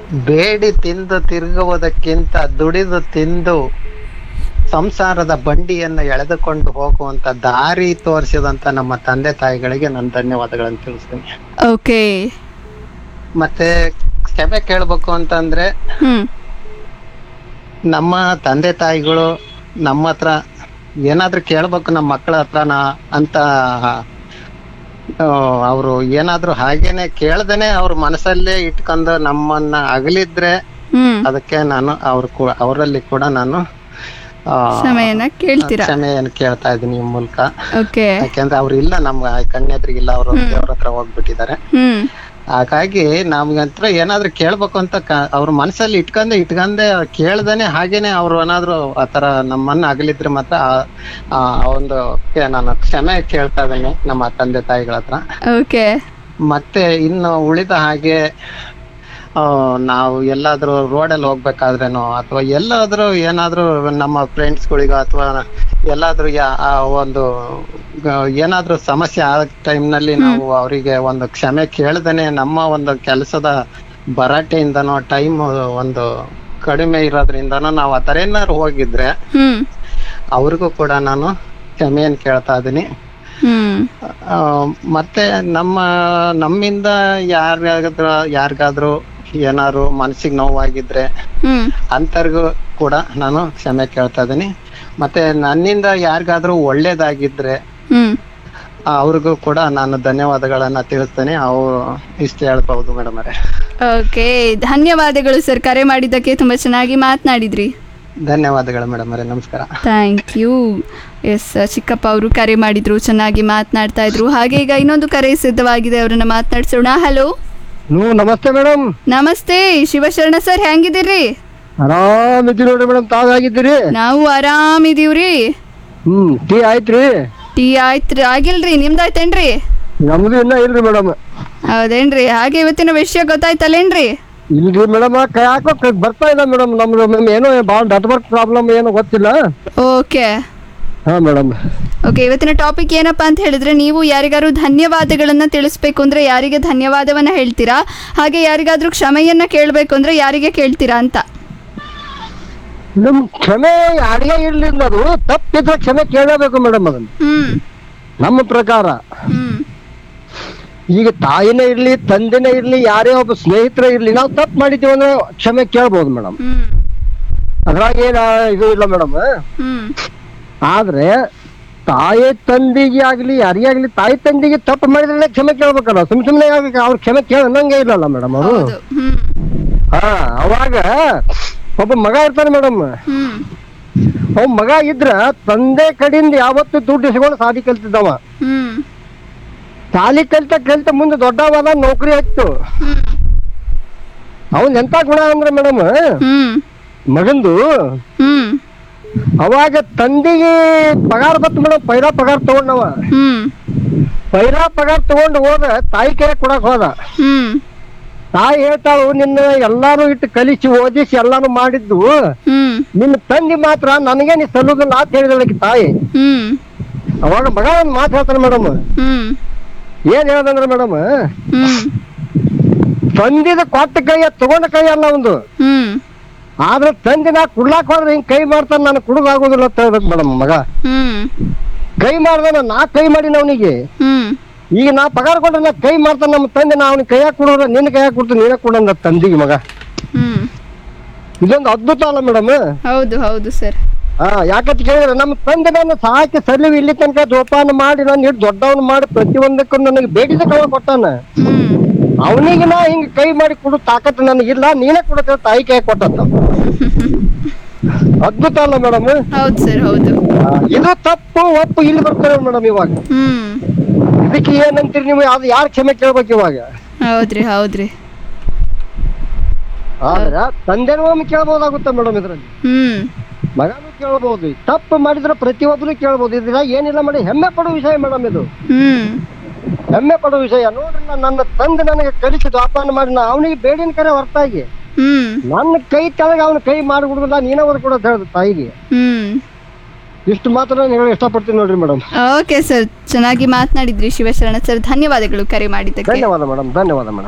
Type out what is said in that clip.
ಬೇಡಿ ತಿಂದು ತಿರುಗುವುದಕ್ಕಿಂತ ದುಡಿದು ತಿಂದು ಸಂಸಾರದ ಬಂಡಿಯನ್ನು ಎಳೆದುಕೊಂಡು ಹೋಗುವಂತ ದಾರಿ ತೋರಿಸಿದಂತ ನಮ್ಮ ತಂದೆ ತಾಯಿಗಳಿಗೆ ನಾನು ಧನ್ಯವಾದಗಳನ್ನು ತಿಳಿಸ್ತೀನಿ ಓಕೆ ಮತ್ತೆ ಕ್ಷಮೆ ಕೇಳ್ಬೇಕು ಅಂತಂದ್ರೆ ಹ್ಮ್ ನಮ್ಮ ತಂದೆ ತಾಯಿಗಳು ನಮ್ಮ ಹತ್ರ ಏನಾದ್ರೂ ಕೇಳ್ಬೇಕು ನಮ್ಮ ಮಕ್ಕಳ ಹತ್ರನ ಅಂತ ಅವರು ಏನಾದ್ರೂ ಹಾಗೇನೆ ಕೇಳ್ದೇನೆ ಅವ್ರ ಮನಸ್ಸಲ್ಲೇ ಇಟ್ಕೊಂಡು ನಮ್ಮನ್ನ ಅಗಲಿದ್ರೆ ಹ್ಮ್ ಅದಕ್ಕೆ ನಾನು ಅವ್ರ ಕೂ- ಅವರಲ್ಲಿ ಕೂಡ ನಾನು ಆ, ಕ್ಷಮೆಯನ್ನ ಕೇಳ್ತೀರಾ ಕ್ಷಮೆಯನ್ನು ಕೇಳ್ತಾ ಇದ್ದೀನಿ ಈ ಮೂಲಕ ಓಕೆ ಯಾಕೆಂದ್ರೆ ಅವ್ರು ಇಲ್ಲ ನಮ್ಗೆ ಕಣ್ಣೆದ್ರಿಗಿಲ್ಲ ಅವರು ದೇವ್ರ ಹತ್ರ ಹೋಗ್ಬಿಟ್ಟಿದ್ದಾರೆ ಹ್ಮ್ ಹಾಗಾಗಿ ನಮ್ಗೆ ಹತ್ರ ಏನಾದ್ರು ಕೇಳ್ಬೇಕು ಅಂತ ಕ- ಅವ್ರ ಮನಸ್ಸಲ್ಲಿ ಇಟ್ಕೊಂಡೆ ಇಟ್ಕೊಂಡೆ ಕೇಳ್ದೇನೆ ಹಾಗೇನೆ ಅವ್ರು ಏನಾದ್ರು ಆತರ ನಮ್ಮನ್ನ ಅಗಲಿದ್ರೆ ಮಾತ್ರ ಆ- ಆ ಒಂದು ಕೆ- ನಾನು ಕ್ಷಮೆ ಕೇಳ್ತಾ ಇದ್ದೀನಿ ನಮ್ಮ ತಂದೆ ತಾಯಿಗಳ ಹತ್ರ ಓಕೆ ಮತ್ತೆ ಇನ್ನು ಉಳಿದ ಹಾಗೆ ಆ, ನಾವು ಎಲ್ಲಾದ್ರೂ ರೋಡಲ್ಲಿ ಹೋಗ್ಬೇಕಾದ್ರೇನೋ ಅಥವಾ ಎಲ್ಲಾದ್ರೂ ಏನಾದ್ರೂ ನಮ್ಮ ಫ್ರೆಂಡ್ಸ್ಗಳಿಗೋ ಅಥವಾ ಎಲ್ಲಾದ್ರೂ ಯಾ- ಆ ಒಂದು ಗ- ಏನಾದ್ರೂ ಸಮಸ್ಯೆ ಆದ ಟೈಮ್ನಲ್ಲಿ ನಾವು ಅವರಿಗೆ ಒಂದು ಕ್ಷಮೆ ಕೇಳ್ದೇನೆ ನಮ್ಮ ಒಂದು ಕೆಲಸದ ಭರಾಟೆಯಿಂದನೋ ಟೈಮ್ ಒಂದು ಕಡಿಮೆ ಇರೋದ್ರಿಂದನೋ ನಾವು ಆ ಥರ ಏನಾದ್ರು ಹೋಗಿದ್ರೆ ಹ್ಮ್ ಅವ್ರಿಗೂ ಕೂಡ ನಾನು ಕ್ಷಮೆಯನ್ನು ಕೇಳ್ತಾ ಇದ್ದೀನಿ ಹ್ಮ್ ಆ, ಮತ್ತೆ ನಮ್ಮ ನಮ್ಮಿಂದ ಯಾರಿಗಾದ್ರೂ ಯಾರಿಗಾದ್ರೂ ಏನಾದ್ರು ಮನಸ್ಸಿಗೆ ನೋವಾಗಿದ್ರೆ ಹ್ಮ್ ಅಂತರ್ಗೂ ಕೂಡ ನಾನು ಕ್ಷಮೆ ಕೇಳ್ತಾ ಇದ್ದೀನಿ ಮತ್ತೆ ನನ್ನಿಂದ ಯಾರಿಗಾದ್ರೂ ಒಳ್ಳೇದಾಗಿದ್ರೆ ಹ್ಮ್ ಆ, ಅವ್ರಿಗೂ ಕೂಡ ನಾನು ಧನ್ಯವಾದಗಳನ್ನ ತಿಳಿಸ್ತೇನೆ ಅವ್ರು ಇಷ್ಟು ಹೇಳ್ಬಹುದು ಮೇಡಮ್ ಅವರೇ ಓಕೆ ಧನ್ಯವಾದಗಳು ಸರ್ ಕರೆ ಮಾಡಿದ್ದಕ್ಕೆ ತುಂಬಾ ಚೆನ್ನಾಗಿ ಮಾತನಾಡಿದ್ರಿ ಧನ್ಯವಾದಗಳು ಮೇಡಮ್ ಅವರೇ ನಮಸ್ಕಾರ ಥ್ಯಾಂಕ್ ಯು ಎಸ್ ಚಿಕ್ಕಪ್ಪ ಅವರು ಕರೆ ಮಾಡಿದ್ರು ಚೆನ್ನಾಗಿ ಮಾತನಾಡ್ತಾ ಇದ್ರು ಹಾಗೆ ಈಗ ಇನ್ನೊಂದು ಕರೆ ಸಿದ್ಧವಾಗಿದೆ ಅವರನ್ನ ಮಾತನಾಡ್ಸೋಣ ಹಲೋ ನೀವು ನಮಸ್ತೆ ಮೇಡಮ್ ನಮಸ್ತೆ ಶಿವಶರಣ ಸರ್ ಹೆಂಗಿದ್ದೀರಿ ಆರಾಮಿದ್ದೀರಿ ನೋಡ್ರಿ ಮೇಡಮ್ ತಾವಾಗಿದ್ದೀರಿ ನಾವು ಆರಾಮಿದೀವ್ರಿ ಹ್ಮ್ ಟೀ ಆಯ್ತ್ರಿ ಟೀ ಆಯ್ತ್ರಿ ಆಗಿಲ್ರಿ ನಿಮ್ದಾಯ್ತೇನ್ರಿ ನಮ್ದು ಇನ್ನ ಇಲ್ರಿ ಮೇಡಮ್ ಹೌದೇನ್ರಿ ಹಾಗೆ ಇವತ್ತಿನ ವಿಷಯ ಗೊತ್ತಾಯ್ತಲ್ಲೇನ್ರಿ ಇಲ್ರಿ ಮೇಡಮ್ ಯಾಕೋ ಕ- ಬರ್ತಾ ಇಲ್ಲ ಮೇಡಮ್ ನಮ್ದು ಮ್ಯಾಮ್ ಏನೋ ಭಾಳ ನೆಟ್ವರ್ಕ್ ಪ್ರಾಬ್ಲಮ್ ಏನೋ ಗೊತ್ತಿಲ್ಲ ಓಕೆ ಹಾ ಮೇಡಮ್ ಓಕೆ ಇವತ್ತಿನ ಟಾಪಿಕ್ ಏನಪ್ಪಾ ಅಂತ ಹೇಳಿದ್ರೆ ನೀವು ಯಾರಿಗಾರು ಧನ್ಯವಾದಗಳನ್ನ ತಿಳಿಸ್ಬೇಕು ಅಂದ್ರೆ ಯಾರಿಗೆ ಧನ್ಯವಾದವನ್ನ ಹೇಳ್ತೀರಾ ಹಾಗೆ ಯಾರಿಗಾದ್ರೂ ಕ್ಷಮೆಯನ್ನ ಕೇಳಬೇಕು ಅಂದ್ರೆ ಯಾರಿಗೆ ಕೇಳ್ತೀರಾ ಅಂತ ನಮ್ ಕ್ಷಮೆ ಯಾರಿಗೇ ಇರ್ಲಿಲ್ಲ ಅದು ತಪ್ಪಿದ್ರೆ ಕ್ಷಮೆ ಕೇಳಬೇಕು ಮೇಡಮ್ ಅದನ್ನ ಹ್ಮ್ ನಮ್ಮ ಪ್ರಕಾರ ಹ್ಮ್ ಈಗ ತಾಯಿನೇ ಇರ್ಲಿ ತಂದೆನೇ ಇರ್ಲಿ ಯಾರೇ ಒಬ್ಬ ಸ್ನೇಹಿತರ ಇರ್ಲಿ ನಾವು ತಪ್ಪು ಮಾಡಿದ್ದೀವಿ ಅಂದ್ರೆ ಕ್ಷಮೆ ಕೇಳ್ಬೋದು ಮೇಡಮ್ ಹ್ಮ್ ಅದ್ರಾಗ ಏನ ಇದು ಇಲ್ಲ ಮೇಡಮ್ ಹ್ಮ್ ಆದ್ರೆ ತಾಯಿ ತಂದೆಗೆ ಆಗ್ಲಿ ಯಾರಿಗೇ ಆಗ್ಲಿ ತಾಯಿ ತಂದೆಗೆ ತಪ್ಪು ಮಾಡಿದ್ರೆ ಕ್ಷಮೆ ಕೇಳ್ಬೇಕಲ್ಲ ಸುಮ್ ಸುಮ್ನೆ ಯಾಕೆ ಅವ್ರ ಕ್ಷಮೆ ಕೇಳಂಗೆ ಇಲ್ಲಲ್ಲ ಮೇಡಮ್ ಅವರು ಹೌದು ಹ್ಮ್ ಹಾ ಅವಾಗ ಒಬ್ಬ ಮಗ ಇರ್ತಾನೆ ಮೇಡಮ್ ಹ್ಮ್ ಅವ್ ಮಗ ಇದ್ರ ತಂದೆ ಕಡೆಯಿಂದ ಯಾವತ್ತು ದುಡ್ಡು ಇಸ್ಕೊಂಡು ಸಾಲಿ ಕಲ್ತಿದ್ದವ ಹ್ಮ್ ಸಾಲಿ ಕಲ್ತ ಕಲ್ತ ಮುಂದೆ ದೊಡ್ಡವಾದ ನೌಕರಿ ಹತ್ತು ಹ್ಮ್ ಅವನ್ ಎಂತ ಗುಣ ಅಂದ್ರೆ ಮೇಡಮ್ ಹ್ಮ್ ಮಗಂದು ಹ್ಮ್ ಅವಾಗ ತಂದೆಗೆ ಪಗಾರ ಬತ್ತು ಮೇಡಮ್ ಪೈರಾ ಪಗಾರ ತಗೊಂಡವ ಹ್ಮ್ ಪೈರಾ ಪಗಾರ ತಗೊಂಡು ಹೋದ ತಾಯಿ ಕೈ ಕೊಡಕ್ ಹೋದ ಹ್ಮ್ ತಾಯಿ ಹೇಳ್ತಾಳು ನಿನ್ನ ಎಲ್ಲಾರು ಇಟ್ಟು ಕಲಿಸಿ ಓದಿಸಿ ಎಲ್ಲಾನು ಮಾಡಿದ್ದು ಹ್ಮ್ ನಿನ್ನ ತಂದೆ ಮಾತ್ರ ನನಗೆ ನೀ ಸಲ್ಲುದಿಲ್ಲ ಅಂತ ಹೇಳಿದಳಕ್ಕೆ ತಾಯಿ ಹ್ಮ್ ಅವಾಗ ಮಗ ಒಂದ್ ಮಾತು ಹೇಳ್ತಾನೆ ಮೇಡಮ್ ಹ್ಮ್ ಏನ್ ಹೇಳ್ದಂದ್ರೆ ಮೇಡಮ್ ಹ್ಮ್ ತಂದಿದ ಕೊಟ್ಟ ಕೈಯ ತಗೊಂಡ ಕೈ ಅಲ್ಲ ಒಂದು ಹ್ಮ್ ಆದ್ರೆ ತಂದೆ ನಾ ಕುಡ್ಲಾಕ್ ಹೋದ್ರೆ ಹಿಂಗ್ ಕೈ ಮಾಡ್ತಾನೆ ನಾನು ಕುಡುಗಾಗೋದಿಲ್ಲ ಅಂತ ಹೇಳ್ಬೇಕು ಮೇಡಮ್ ಮಗ ಹ್ಮ್ ಕೈ ಮಾಡ್ದಾನ ನಾ ಕೈ ಮಾಡಿನ ಅವನಿಗೆ ಹ್ಮ್ ಈಗ ನಾ ಪಗಾರ ಕೊಟ್ರೆ ನಾ ಕೈ ಮಾಡ್ತಾನೆ ನಮ್ಮ ತಂದೆ ನಾ ಅವ್ನಿಗೆ ಕೈಯಾಗ ಕೊಡೋದ್ರ ನಿನ್ನ ಕೈಯಾಗ ಕೊಡ್ತೀನಿ ನೀನೇ ಕೊಡಂದ ತಂದಿಗೆ ಮಗ ಹ್ಮ್ ಇದೊಂದು ಅದ್ಭುತ ಅಲ್ಲ ಮೇಡಮ್ ಹೌದು ಹೌದು ಸರ್ ಹಾ ಯಾಕಂತ ಕೇಳಿದ್ರೆ ನಮ್ಮ ತಂದೆ ನನ್ನ ಸಾಕಿ ಸಲ್ಲಿವಿ ಇಲ್ಲಿ ತನಕ ಜೋಪಾನ ಮಾಡಿ ನಾನು ಇಟ್ಟು ದೊಡ್ಡವನು ಮಾಡಿ ಪ್ರತಿಯೊಂದಕ್ಕೂ ನನಗೆ ಬೇಡಿದ ಕವ ಕೊಟ್ಟಾನ ಹ್ಮ್ ಅವನಿಗೆ ನಾ ಹಿಂಗ್ ಕೈ ಮಾಡಿ ಕೊಡು ತಾಕತ್ತು ನನಗಿಲ್ಲ ನೀನೇ ಕೊಡುತ್ತೆ ತಾಯಿ ಕೈ ಕೊಟ್ಟಂತ ಅದ್ಭುತ ಅಲ್ಲ ಮೇಡಮ್ ಹೌದು ಸರ್ ಹೌದು ಇದು ತಪ್ಪು ಒಪ್ಪು ಇಲ್ಲಿ ಬರ್ತಾರೆ ಮೇಡಮ್ ಇವಾಗ ಹ್ಮ್ ಇದಕ್ಕೆ ಏನಂತೀರಿ ನೀವು ಅದು ಯಾರು ಕ್ಷಮೆ ಕೇಳ್ಬೇಕು ಇವಾಗ ಹೌದ್ರಿ ಹೌದ್ರಿ ಆದ್ರೆ ತಂದೆನೂ ಒಮ್ಮೆ ಕೇಳ್ಬೋದಾಗುತ್ತೆ ಮೇಡಮ್ ಇದ್ರಲ್ಲಿ ಹ್ಮ್ ಮಗನೂ ಕೇಳ್ಬೋದು ತಪ್ಪು ಮಾಡಿದ್ರೆ ಪ್ರತಿಯೊಬ್ಬರು ಕೇಳ್ಬೋದು ಇದ್ರಾಗ ಏನಿಲ್ಲ ಮಾಡಿ ಹೆಮ್ಮೆ ಪಡೋ ವಿಷಯ ಮೇಡಮ್ ಇದು ಹ್ಮ್ ಹೆಮ್ಮೆ ಪಡೋ ವಿಷಯ ನೋಡ್ರಿ ನಾನು ನನ್ನ ತಂದೆ ನನಗೆ ಕಲಿಸಿ ಜೋಪಾನ ಮಾಡಿ ನಾ ಅವನಿಗೆ ಬೇಡಿನ ಕರೆ ಹೊರತಾಗಿ ಹ್ಮ್ ನನ್ನ ಕೈ ಕೆಳಗೆ ಅವನ ಕೈ ಮಾಡಿಬಿಡುದಿಲ್ಲ ನೀನೇ ಓದ್ ಕೊಡೋದು ಹೇಳಿದ ತಾಯಿಗೆ ಹ್ಮ್ ಇಷ್ಟು ಮಾತ್ರ ನಾನು ಹೇಳಿ ಇಷ್ಟಪಡ್ತೀನಿ ನೋಡ್ರಿ ಮೇಡಮ್ ಓಕೆ ಸರ್ ಚೆನ್ನಾಗಿ ಮಾತನಾಡಿದ್ರಿ ಶಿವಶರಣ ಸರ್ ಧನ್ಯವಾದಗಳು ಕರೆ ಮಾಡಿದ್ದಕ್ಕೆ ಧನ್ಯವಾದ ಮೇಡಮ್ ಧನ್ಯವಾದ ಮೇಡಮ್